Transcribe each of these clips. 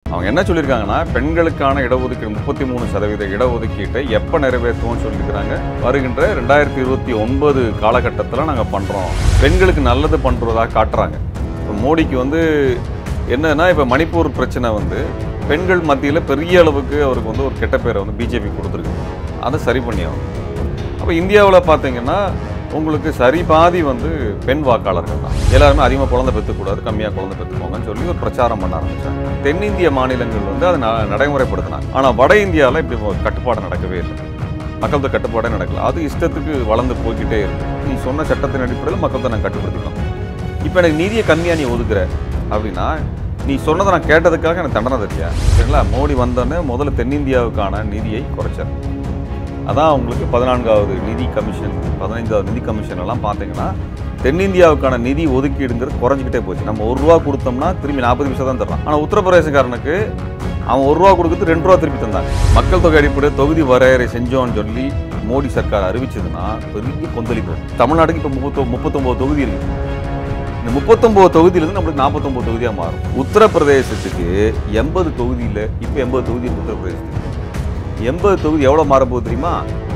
அவங்க என்ன சொல்லியிருக்காங்கன்னா பெண்களுக்கான இடஒதுக்கீடு முப்பத்தி மூணு சதவீத இடஒதுக்கீட்டை எப்போ நிறைவேற்றுவோம்னு சொல்லியிருக்கிறாங்க வருகின்ற ரெண்டாயிரத்தி இருபத்தி ஒன்பது காலகட்டத்தில் நாங்கள் பண்ணுறோம் பெண்களுக்கு நல்லது பண்ணுறதா காட்டுறாங்க இப்போ மோடிக்கு வந்து என்னன்னா இப்போ மணிப்பூர் பிரச்சனை வந்து பெண்கள் மத்தியில் பெரிய அளவுக்கு அவருக்கு வந்து ஒரு கெட்ட பேரை வந்து பிஜேபி கொடுத்துருக்கு அதை சரி பண்ணி ஆகணும் அப்போ இந்தியாவில் பார்த்தீங்கன்னா உங்களுக்கு சரி பாதி வந்து பெண் வாக்காளர்கள் தான் எல்லாருமே அதிகமாக குழந்தை பெற்றுக்கூடாது கம்மியாக குழந்தை பெற்றுக்கோங்கன்னு சொல்லி ஒரு பிரச்சாரம் பண்ண ஆரம்பிச்சாங்க தென்னிந்திய மாநிலங்கள் வந்து அதை ந- நடைமுறைப்படுத்தினாங்க ஆனால் வட இந்தியாவில் இப்படி ஒரு கட்டுப்பாடு நடக்கவே இல்லை மக்கள் தொகை கட்டுப்பாடே நடக்கல அது இஷ்டத்துக்கு வளர்ந்து போய்க்கிட்டே இருக்கு நீ சொன்ன சட்டத்தின் அடிப்படையில் மக்கள் நாங்கள் கட்டுப்படுத்திக்கலாம் இப்போ எனக்கு நீதியை கம்மியாக நீ ஒதுக்குற அப்படின்னா நீ சொன்னதை நான் கேட்டதுக்காக எனக்கு தண்டனை தரியா சரிங்களா மோடி வந்தோடனே முதல்ல தென்னிந்தியாவுக்கான நிதியை குறைச்சார் அதான் உங்களுக்கு பதினான்காவது நிதி கமிஷன் பதினைந்தாவது நிதி கமிஷன் எல்லாம் பார்த்தீங்கன்னா தென்னிந்தியாவுக்கான நிதி ஒதுக்கீடுங்கிறது குறைஞ்சிக்கிட்டே போச்சு நம்ம ஒரு ரூபா கொடுத்தோம்னா திரும்பி நாற்பது பைசா தான் தர்றான் ஆனால் உத்தரப்பிரதேசக்காரனுக்கு அவன் ஒரு ரூபா கொடுக்குறது ரெண்டு ரூபா திருப்பி தந்தாங்க மக்கள் தொகை அடிப்படை தொகுதி வரையறை செஞ்சோம்னு சொல்லி மோடி சர்க்கார் அறிவிச்சதுன்னா பெரிய கொந்தளிப்பு தமிழ்நாட்டுக்கு இப்போ முப்பத்தொ முப்பத்தொம்போது தொகுதி இருக்கு இந்த முப்பத்தொம்போது தொகுதியிலேருந்து நம்மளுக்கு நாற்பத்தொம்போது தொகுதியாக மாறும் உத்தரப்பிரதேசத்துக்கு எண்பது தொகுதியில் இப்போ எண்பது தொகுதி இருக்கு உத்தரப்பிரதேசத்துக்கு எண்பது தொகுதி எவ்வளோ மாறப்போகுது தெரியுமா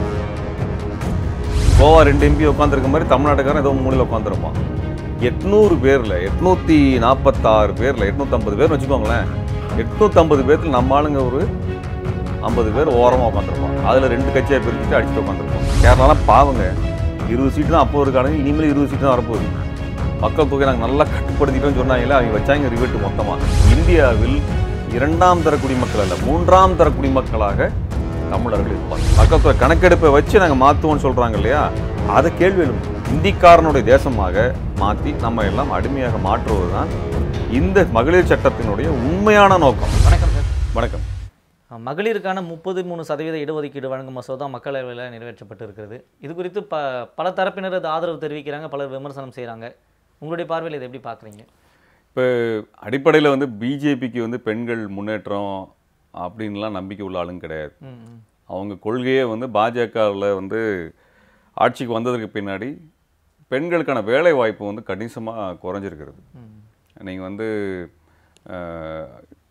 கோவா ரெண்டு எம்பி உட்காந்துருக்க மாதிரி தமிழ்நாட்டுக்காரன் ஏதோ மூலையில் உட்காந்துருப்பான் எட்நூறு பேரில் எட்நூற்றி நாற்பத்தாறு பேரில் எட்நூற்றம்பது பேர் வச்சுக்கோங்களேன் எட்நூற்றம்பது பேர்த்தில் நம்ம ஆளுங்க ஒரு ஐம்பது பேர் ஓரமாக உட்காந்துருப்பான் அதில் ரெண்டு கட்சியாக பிரிச்சுட்டு அடிச்சுட்டு உட்காந்துருப்பான் கேரளாலாம் பாவங்க இருபது சீட்டு தான் அப்போ இருக்கானுங்க இனிமேல் இருபது சீட்டு தான் வரப்போகுது மக்கள் தொகை நாங்கள் நல்லா கட்டுப்படுத்திட்டோம்னு சொன்னாங்களே அவங்க வச்சாங்க ரிவேட்டு மொத்தமாக இந்தியாவில் இரண்டாம் தர குடிமக்கள் அல்ல மூன்றாம் தர குடிமக்களாக தமிழர்கள் இருப்பாங்க மக்கள் தொகை கணக்கெடுப்பை வச்சு நாங்கள் மாற்றுவோம்னு சொல்கிறாங்க இல்லையா அதை கேள்வி எழுப்பும் இந்திக்காரனுடைய தேசமாக மாற்றி நம்ம எல்லாம் அடிமையாக மாற்றுவது தான் இந்த மகளிர் சட்டத்தினுடைய உண்மையான நோக்கம் வணக்கம் சார் வணக்கம் மகளிருக்கான முப்பது மூணு சதவீத இடஒதுக்கீடு வழங்கும் மசோதா மக்களவையில் நிறைவேற்றப்பட்டு இருக்கிறது இது குறித்து ப பல தரப்பினர் அது ஆதரவு தெரிவிக்கிறாங்க பலர் விமர்சனம் செய்கிறாங்க உங்களுடைய பார்வையில் இதை எப்படி பார்க்குறீங்க இப்போ அடிப்படையில் வந்து பிஜேபிக்கு வந்து பெண்கள் முன்னேற்றம் அப்படின்லாம் நம்பிக்கை உள்ள ஆளுங்க கிடையாது ம் ம். அவங்க கொள்கையே வந்து பாஜகவில் வந்து ஆட்சிக்கு வந்ததற்கு பின்னாடி பெண்களுக்கான வேலை வாய்ப்பு வந்து கணிசமாக குறைஞ்சிருக்கிறது ம். நீங்கள் வந்து அஹ்,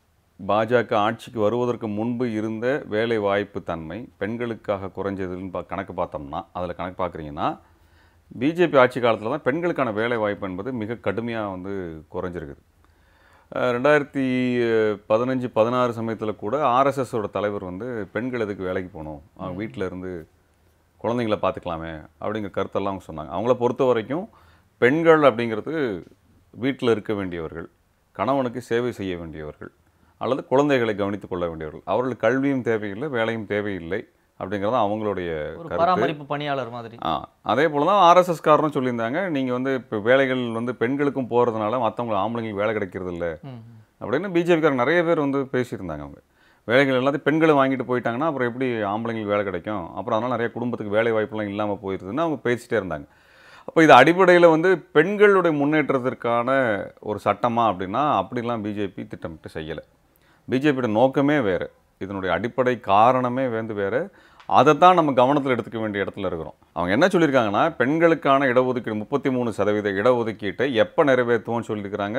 பாஜக ஆட்சிக்கு வருவதற்கு முன்பு இருந்த வேலை வாய்ப்பு தன்மை பெண்களுக்காக குறைஞ்சதுன்னு பா கணக்கு பார்த்தோம்னா அதில் கணக்கு பார்க்குறீங்கன்னா பிஜேபி ஆட்சி காலத்தில் தான் பெண்களுக்கான வேலை வாய்ப்பு என்பது மிக கடுமையாக வந்து குறைஞ்சிருக்குது அஹ், ரெண்டாயிரத்தி பதினஞ்சு பதினாறு சமயத்தில் கூட ஆர்எஸ்எஸோட தலைவர் வந்து பெண்கள் எதுக்கு வேலைக்கு போகணும் அவங்க வீட்டில் இருந்து குழந்தைங்கள பார்த்துக்கலாமே அப்படிங்கிற கருத்தெல்லாம் அவங்க சொன்னாங்க அவங்கள பொறுத்த வரைக்கும் பெண்கள் அப்படிங்கிறது வீட்டில் இருக்க வேண்டியவர்கள் கணவனுக்கு சேவை செய்ய வேண்டியவர்கள் அல்லது குழந்தைகளை கவனித்துக் கொள்ள வேண்டியவர்கள் அவர்களுக்கு கல்வியும் தேவையில்லை வேலையும் தேவையில்லை அப்படிங்கிறது தான் அவங்களுடைய ஒரு கருத்து பராமரிப்பு பணியாளர் மாதிரி ஆ அதே போல் தான் ஆர்எஸ்எஸ் காரனும் சொல்லியிருந்தாங்க நீங்கள் வந்து இப்போ வேலைகள் வந்து பெண்களுக்கும் போகிறதுனால மற்றவங்க ஆம்பளைங்களுக்கு வேலை கிடைக்கிறது இல்ல ம் ம். அப்படின்னு பிஜேபிக்காரங்க நிறைய பேர் வந்து பேசியிருந்தாங்க அவங்க வேலைகள் எல்லாத்தையும் பெண்களை வாங்கிட்டு போயிட்டாங்கன்னா அப்புறம் எப்படி ஆம்பளைங்களுக்கு வேலை கிடைக்கும் அப்புறம் அதனால் நிறைய குடும்பத்துக்கு வேலை வாய்ப்புலாம் இல்லாமல் போயிருதுன்னு அவங்க பேசிட்டே இருந்தாங்க அப்போ இது அடிப்படையில் வந்து பெண்களுடைய முன்னேற்றத்திற்கான ஒரு சட்டமா அப்படின்னா அப்படிலாம் பிஜேபி திட்டமிட்டு செய்யலை பிஜேபியோட நோக்கமே வேறு இதனுடைய அடிப்படை காரணமே வந்து வேறு அதைத்தான் நம்ம கவனத்தில் எடுத்துக்க வேண்டிய இடத்துல இருக்கிறோம் அவங்க என்ன சொல்லியிருக்காங்கன்னா பெண்களுக்கான இடஒதுக்கீடு முப்பத்தி மூணு சதவீத இடஒதுக்கீட்டை எப்போ நிறைவேற்றுவோம்னு சொல்லியிருக்கிறாங்க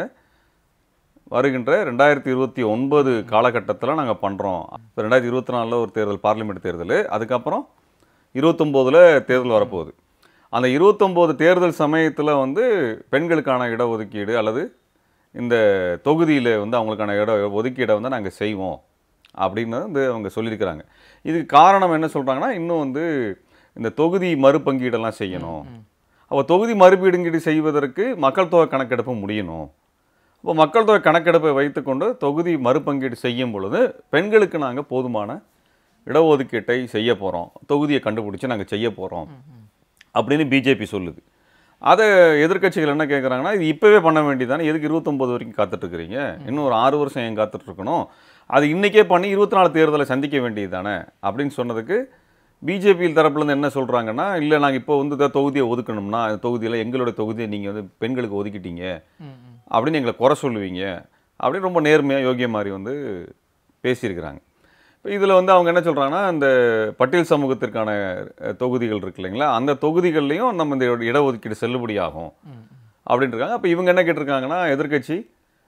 வருகின்ற ரெண்டாயிரத்தி இருபத்தி ஒன்பது காலகட்டத்தில் நாங்கள் பண்ணுறோம் இப்போ ரெண்டாயிரத்தி இருபத்தி நாலில் ஒரு தேர்தல் பார்லிமெண்ட் தேர்தல் அதுக்கப்புறம் இருபத்தொம்போதில் தேர்தல் வரப்போகுது அந்த இருபத்தொம்போது தேர்தல் சமயத்தில் வந்து பெண்களுக்கான இடஒதுக்கீடு அல்லது இந்த தொகுதியில் வந்து அவங்களுக்கான இட ஒதுக்கீடை வந்து நாங்கள் செய்வோம் அப்படின்னு வந்து அவங்க சொல்லியிருக்கிறாங்க இதுக்கு காரணம் என்ன சொல்கிறாங்கன்னா இன்னும் வந்து இந்த தொகுதி மறுபங்கீடெல்லாம் செய்யணும் அப்போ தொகுதி மறுபீடுங்கீடு செய்வதற்கு மக்கள் தொகை கணக்கெடுப்பு முடியணும் அப்போ மக்கள் தொகை கணக்கெடுப்பை வைத்துக்கொண்டு தொகுதி மறுபங்கீடு செய்யும் பொழுது பெண்களுக்கு நாங்கள் போதுமான இடஒதுக்கீட்டை செய்ய போகிறோம் தொகுதியை கண்டுபிடிச்சி நாங்கள் செய்ய போகிறோம் அப்படின்னு பிஜேபி சொல்லுது அதை எதிர்க்கட்சிகள் என்ன கேட்குறாங்கன்னா இது இப்போவே பண்ண வேண்டியதானே எதுக்கு இருபத்தொம்போது வரைக்கும் காத்துட்ருக்கிறீங்க இன்னும் ஒரு ஆறு வருஷம் ஏன் காத்துட்ருக்கணும் அது இன்றைக்கே பண்ணி இருபத்தி நாலு தேர்தலை சந்திக்க வேண்டியது தானே அப்படின்னு சொன்னதுக்கு பிஜேபி தரப்புலேருந்து என்ன சொல்கிறாங்கன்னா இல்லை நாங்கள் இப்போ வந்து இந்த தொகுதியை ஒதுக்கணும்னா இந்த தொகுதியில் எங்களுடைய தொகுதியை நீங்கள் வந்து பெண்களுக்கு ஒதுக்கிட்டீங்க ம் ம். அப்படின்னு எங்களை குறை சொல்லுவீங்க அப்படின்னு ரொம்ப நேர்மையாக யோகிய மாதிரி வந்து பேசியிருக்கிறாங்க இப்போ இதில் வந்து அவங்க என்ன சொல்கிறாங்கன்னா இந்த பட்டியல் சமூகத்திற்கான அஹ், தொகுதிகள் இருக்கு இல்லைங்களா அந்த தொகுதிகள்லையும் நம்ம இந்த இடஒதுக்கீடு செல்லுபடியாகும் ம் ம். அப்படின்னு இருக்காங்க அப்போ இவங்க என்ன கேட்டிருக்காங்கன்னா எதிர்க்கட்சி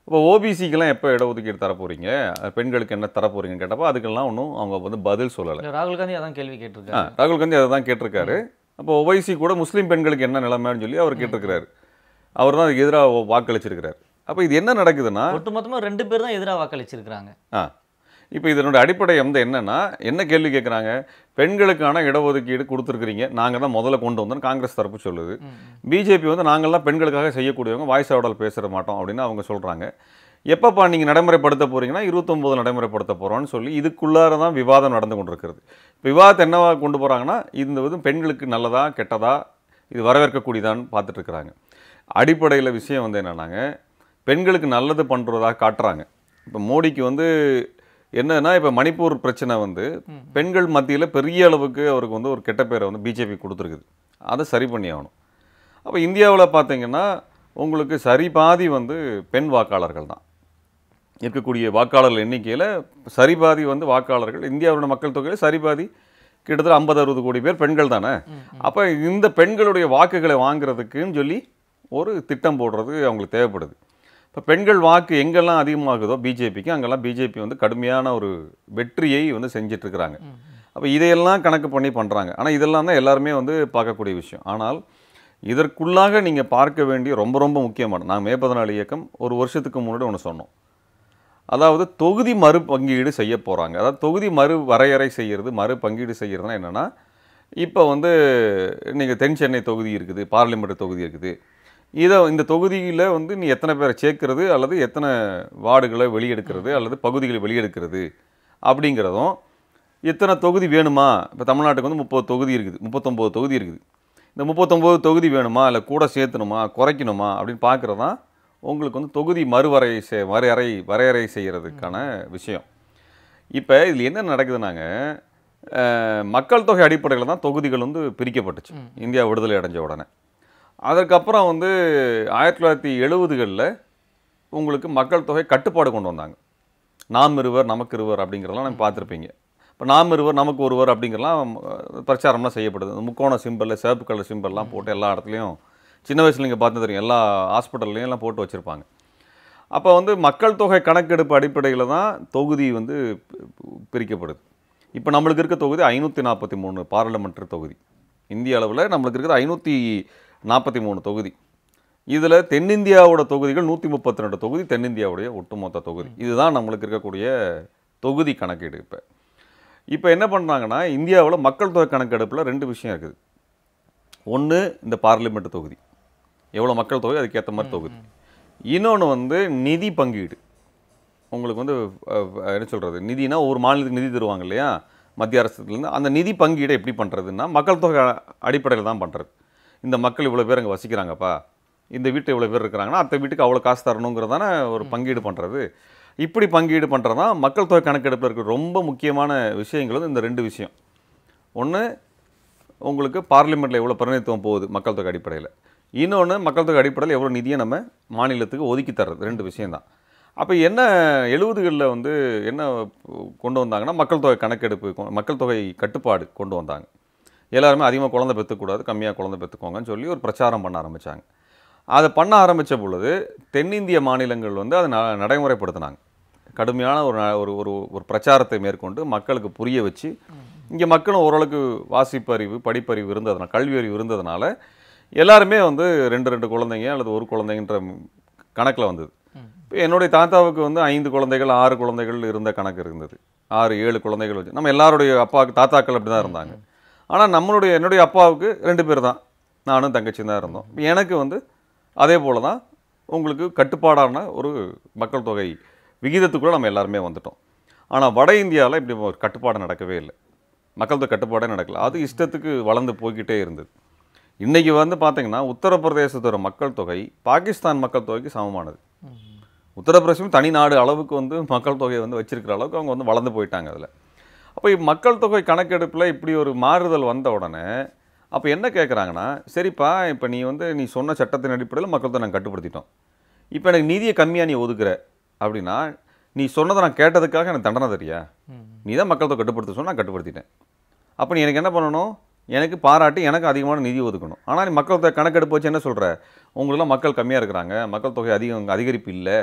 இப்போ ஓபிசிக்கெல்லாம் எப்போ இடஒதுக்கீடு தர போறீங்க பெண்களுக்கு என்ன தர போறீங்கன்னு கேட்டப்போ அதுக்கெல்லாம் ஒன்றும் அவங்க வந்து பதில் சொல்லலை இல்ல, ராகுல் காந்தி அதான் கேள்வி ஆ, கேட்டிருக்காரு ராகுல் காந்தி அதை தான் கேட்டிருக்காரு அப்போ ஒவைசி கூட முஸ்லீம் பெண்களுக்கு என்ன நிலைமைன்னு சொல்லி அவர் கேட்டிருக்கிறாரு அவர் தான் அதுக்கு எதிராக வாக்களிச்சிருக்கிறாரு அப்போ இது என்ன நடக்குதுன்னா ஒட்டுமொத்தமா ரெண்டு பேர் தான் எதிராக வாக்களிச்சிருக்காங்க ஆ இப்போ இதனுடைய அடிப்படை வந்து என்னன்னா என்ன கேள்வி கேட்குறாங்க பெண்களுக்கான இடஒதுக்கீடு கொடுத்துருக்குறீங்க நாங்கள் தான் முதல்ல கொண்டு வந்தோம் காங்கிரஸ் தரப்பு சொல்லுது பிஜேபி வந்து நாங்கள்லாம் பெண்களுக்காக செய்யக்கூடியவங்க வாய்ஸ் அவுடல் பேசுகிற மாட்டோம் அப்படின்னு அவங்க சொல்கிறாங்க எப்பப்பா நீங்கள் நடைமுறைப்படுத்த போறீங்கன்னா இருபத்தொம்போது நடைமுறைப்படுத்த போகிறோன்னு சொல்லி இதுக்குள்ளார தான் விவாதம் நடந்து கொண்டிருக்கிறது இப்போ விவாதத்தை என்னவா கொண்டு போகிறாங்கன்னா இந்த வந்து பெண்களுக்கு நல்லதா கெட்டதா இது வரவேற்கக்கூடியதான்னு பார்த்துட்டு இருக்கிறாங்க அடிப்படையில் விஷயம் வந்து என்னன்னாங்க பெண்களுக்கு நல்லது பண்ணுறதா காட்டுறாங்க இப்போ மோடிக்கு வந்து என்னன்னா இப்போ மணிப்பூர் பிரச்சனை வந்து பெண்கள் மத்தியில் பெரிய அளவுக்கு அவருக்கு வந்து ஒரு கெட்ட பேரை வந்து பிஜேபி கொடுத்துருக்குது அதை சரி பண்ணி ஆகணும் அப்போ இந்தியாவில் பார்த்தீங்கன்னா உங்களுக்கு சரி பாதி வந்து பெண் வாக்காளர்கள் தான் இருக்கக்கூடிய வாக்காளர்கள் எண்ணிக்கையில் சரிபாதி வந்து வாக்காளர்கள் இந்தியாவோட மக்கள் தொகையில் சரிபாதி கிட்டத்தட்ட ஐம்பது அறுபது கோடி பேர் பெண்கள் தானே அப்போ இந்த பெண்களுடைய வாக்குகளை வாங்குறதுக்குன்னு சொல்லி ஒரு திட்டம் போடுறது அவங்களுக்கு தேவைப்படுது இப்போ பெண்கள் வாக்கு எங்கெல்லாம் அதிகமாகுதோ பிஜேபிக்கு அங்கெல்லாம் பிஜேபி வந்து கடுமையான ஒரு வெற்றியை வந்து செஞ்சுட்டு இருக்கிறாங்க அப்போ இதையெல்லாம் கணக்கு பண்ணி பண்ணுறாங்க ஆனால் இதெல்லாம் தான் எல்லாருமே வந்து பார்க்கக்கூடிய விஷயம் ஆனால் இதற்குள்ளாக நீங்கள் பார்க்க வேண்டிய ரொம்ப ரொம்ப முக்கியமான நாங்கள் மே பதினாலு இயக்கம் ஒரு வருஷத்துக்கு முன்னாடி ஒன்று சொன்னோம் அதாவது தொகுதி மறு பங்கீடு செய்ய போகிறாங்க அதாவது தொகுதி மறு வரையறை செய்கிறது மறு பங்கீடு செய்கிறதுனா என்னென்னா இப்போ வந்து நீங்கள் தென் சென்னை தொகுதி இருக்குது பார்லிமெண்ட் தொகுதி இருக்குது இதை இந்த தொகுதியில் வந்து நீ எத்தனை பேரை சேர்க்கிறது அல்லது எத்தனை வார்டுகளை வெளியெடுக்கிறது அல்லது பகுதிகளை வெளியெடுக்கிறது அப்படிங்கிறதும் எத்தனை தொகுதி வேணுமா இப்போ தமிழ்நாட்டுக்கு வந்து முப்பது தொகுதி இருக்குது முப்பத்தொம்போது தொகுதி இருக்குது இந்த முப்பத்தொம்போது தொகுதி வேணுமா இல்லை கூட சேர்த்தணுமா குறைக்கணுமா அப்படின்னு பார்க்குறது தான் உங்களுக்கு வந்து தொகுதி மறுவரை செ வரையறை வரையறை செய்கிறதுக்கான விஷயம் இப்போ இதில் என்ன நடக்குதுன்னாங்க அஹ், மக்கள் தொகை அடிப்படையில் தான் தொகுதிகள் வந்து பிரிக்கப்பட்டுச்சு இந்தியா விடுதலை அடைஞ்ச உடனே அதற்கப்புறம் வந்து ஆயிரத்தி தொள்ளாயிரத்தி எழுபதுகளில் உங்களுக்கு மக்கள் தொகை கட்டுப்பாடு கொண்டு வந்தாங்க நாம் இருவர் நமக்கு இருவர் அப்படிங்கிறதெல்லாம் நம்ம பார்த்துருப்பீங்க இப்போ நாம் இருவர் நமக்கு ஒருவர் அப்படிங்கிறலாம் அஹ், பிரச்சாரம்லாம் செய்யப்படுது இந்த முக்கோண சிம்பலில் சிவப்பு கலர் சிம்பல்லாம் போட்டு எல்லா இடத்துலையும் சின்ன வயசுல நீங்கள் பார்த்து தெரியும் எல்லா ஹாஸ்பிட்டல்லையும் எல்லாம் போட்டு வச்சுருப்பாங்க அப்போ வந்து மக்கள் தொகை கணக்கெடுப்பு அடிப்படையில் தான் தொகுதி வந்து பி- பிரிக்கப்படுது இப்போ நம்மளுக்கு இருக்க தொகுதி ஐநூற்றி நாற்பத்தி மூணு பார்லிமெண்ட் தொகுதி இந்திய அளவில் நம்மளுக்கு இருக்கிறது ஐநூற்றி நாற்பத்தி மூணு தொகுதி இதில் தென்னிந்தியாவோட தொகுதிகள் நூற்றி முப்பத்தி ரெண்டு தொகுதி தென்னிந்தியாவுடைய ஒட்டுமொத்த தொகுதி இதுதான் நம்மளுக்கு இருக்கக்கூடிய தொகுதி கணக்கீடு இப்போ இப்போ என்ன பண்ணுறாங்கன்னா இந்தியாவில் மக்கள் தொகை கணக்கெடுப்பில் ரெண்டு விஷயம் இருக்குது ஒன்று இந்த பார்லிமெண்ட் தொகுதி எவ்வளோ மக்கள் தொகை அதுக்கேற்ற மாதிரி தொகுதி இன்னொன்று வந்து நிதி பங்கீடு உங்களுக்கு வந்து அஹ், என்ன சொல்கிறது நிதினா ஒரு மாநிலத்துக்கு நிதி தருவாங்க இல்லையா மத்திய அரசுலேருந்து அந்த நிதி பங்கீடை எப்படி பண்ணுறதுன்னா மக்கள் தொகை அடிப்படையில் தான் பண்ணுறது இந்த மக்கள் இவ்வளோ பேர் அங்கே வசிக்கிறாங்கப்பா இந்த வீட்டு இவ்வளோ பேர் இருக்கிறாங்கன்னா அத்த வீட்டுக்கு அவ்வளோ காசு தரணுங்கிறதான ஒரு பங்கீடு பண்ணுறது இப்படி பங்கீடு பண்ணுறது தான் மக்கள் தொகை கணக்கெடுப்பில் இருக்கிற ரொம்ப முக்கியமான விஷயங்கள் வந்து இந்த ரெண்டு விஷயம் ஒன்று உங்களுக்கு பார்லிமெண்ட்டில் எவ்வளோ பிரதிநிதித்துவம் போகுது மக்கள் தொகை அடிப்படையில் இன்னொன்று மக்கள் தொகை அடிப்படையில் எவ்வளோ நிதியை நம்ம மாநிலத்துக்கு ஒதுக்கி தர்றது ரெண்டு விஷயம்தான் அப்போ என்ன எழுபதுகளில் வந்து என்ன கொண்டு வந்தாங்கன்னா மக்கள் தொகை கணக்கெடுப்பு கொ- மக்கள் தொகை கட்டுப்பாடு கொண்டு வந்தாங்க எல்லாருமே அதிகமாக குழந்தை பெற்றுக்கூடாது கம்மியாக குழந்தை பெற்றுக்கோங்கன்னு சொல்லி ஒரு பிரச்சாரம் பண்ண ஆரம்பித்தாங்க அதை பண்ண ஆரம்பித்த பொழுது தென்னிந்திய மாநிலங்கள் வந்து அதை ந- நடைமுறைப்படுத்தினாங்க கடுமையான ஒரு ந- ஒரு ஒரு ஒரு பிரச்சாரத்தை மேற்கொண்டு மக்களுக்கு புரிய வச்சு இங்கே மக்களும் ஓரளவுக்கு வாசிப்பறிவு படிப்பறிவு இருந்ததுனால கல்வி அறிவு இருந்ததுனால எல்லாருமே வந்து ரெண்டு ரெண்டு குழந்தைங்க அல்லது ஒரு குழந்தைங்கன்ற கணக்கில் வந்தது இப்போ என்னுடைய தாத்தாவுக்கு வந்து ஐந்து குழந்தைகள் ஆறு குழந்தைகள் இருந்த கணக்கு இருந்தது ஆறு ஏழு குழந்தைகள் வச்சு நம்ம எல்லாருடைய அப்பாவுக்கு தாத்தாக்கள் அப்படி தான் இருந்தாங்க ஆனால் நம்மளுடைய என்னுடைய அப்பாவுக்கு ரெண்டு பேர் தான் நானும் தங்கச்சியும் தான் இருந்தோம் இப்ப எனக்கு வந்து அதே போல தான் உங்களுக்கு கட்டுப்பாடான ஒரு மக்கள் தொகை விகிதத்துக்குள்ளே நம்ம எல்லாருமே வந்துட்டோம் ஆனால் வட இந்தியாவில் இப்படி ஒரு கட்டுப்பாடு நடக்கவே இல்லை மக்கள் தொகை கட்டுப்பாடே நடக்கல அது இஷ்டத்துக்கு வளர்ந்து போய்க்கிட்டே இருந்தது இன்றைக்கி வந்து பார்த்தீங்கன்னா உத்தரப்பிரதேசத்தோட மக்கள் தொகை பாகிஸ்தான் மக்கள் தொகைக்கு சமமானது உத்தரப்பிரதேசம் தனி நாடு அளவுக்கு வந்து மக்கள் தொகையை வந்து வச்சிருக்கிற அளவுக்கு அவங்க வந்து வளர்ந்து போயிட்டாங்க அதில் அப்போ மக்கள் தொகை கணக்கெடுப்பில் இப்படி ஒரு மாறுதல் வந்த உடனே அப்போ என்ன கேட்குறாங்கன்னா சரிப்பா இப்போ நீ வந்து நீ சொன்ன சட்டத்தின் அடிப்படையில் மக்கள் தொகை நாங்கள் கட்டுப்படுத்திட்டோம் இப்போ எனக்கு நிதியை கம்மியாக நீ ஒதுக்குற அப்படின்னா நீ சொன்னதை நான் கேட்டதுக்காக எனக்கு தண்டனை தெரியா நீ தான் மக்கள் தொகை கட்டுப்படுத்த சொன்னா நான் கட்டுப்படுத்திட்டேன் அப்போ நீ எனக்கு என்ன பண்ணணும் எனக்கு பாராட்டி எனக்கு அதிகமான நிதி ஒதுக்கணும் ஆனால் நீ மக்கள் தொகை கணக்கெடுப்பு வச்சு என்ன சொல்கிற உங்களெல்லாம் மக்கள் கம்மியாக இருக்கிறாங்க மக்கள் தொகை அதிகம் அதிகரிப்பு இல்லை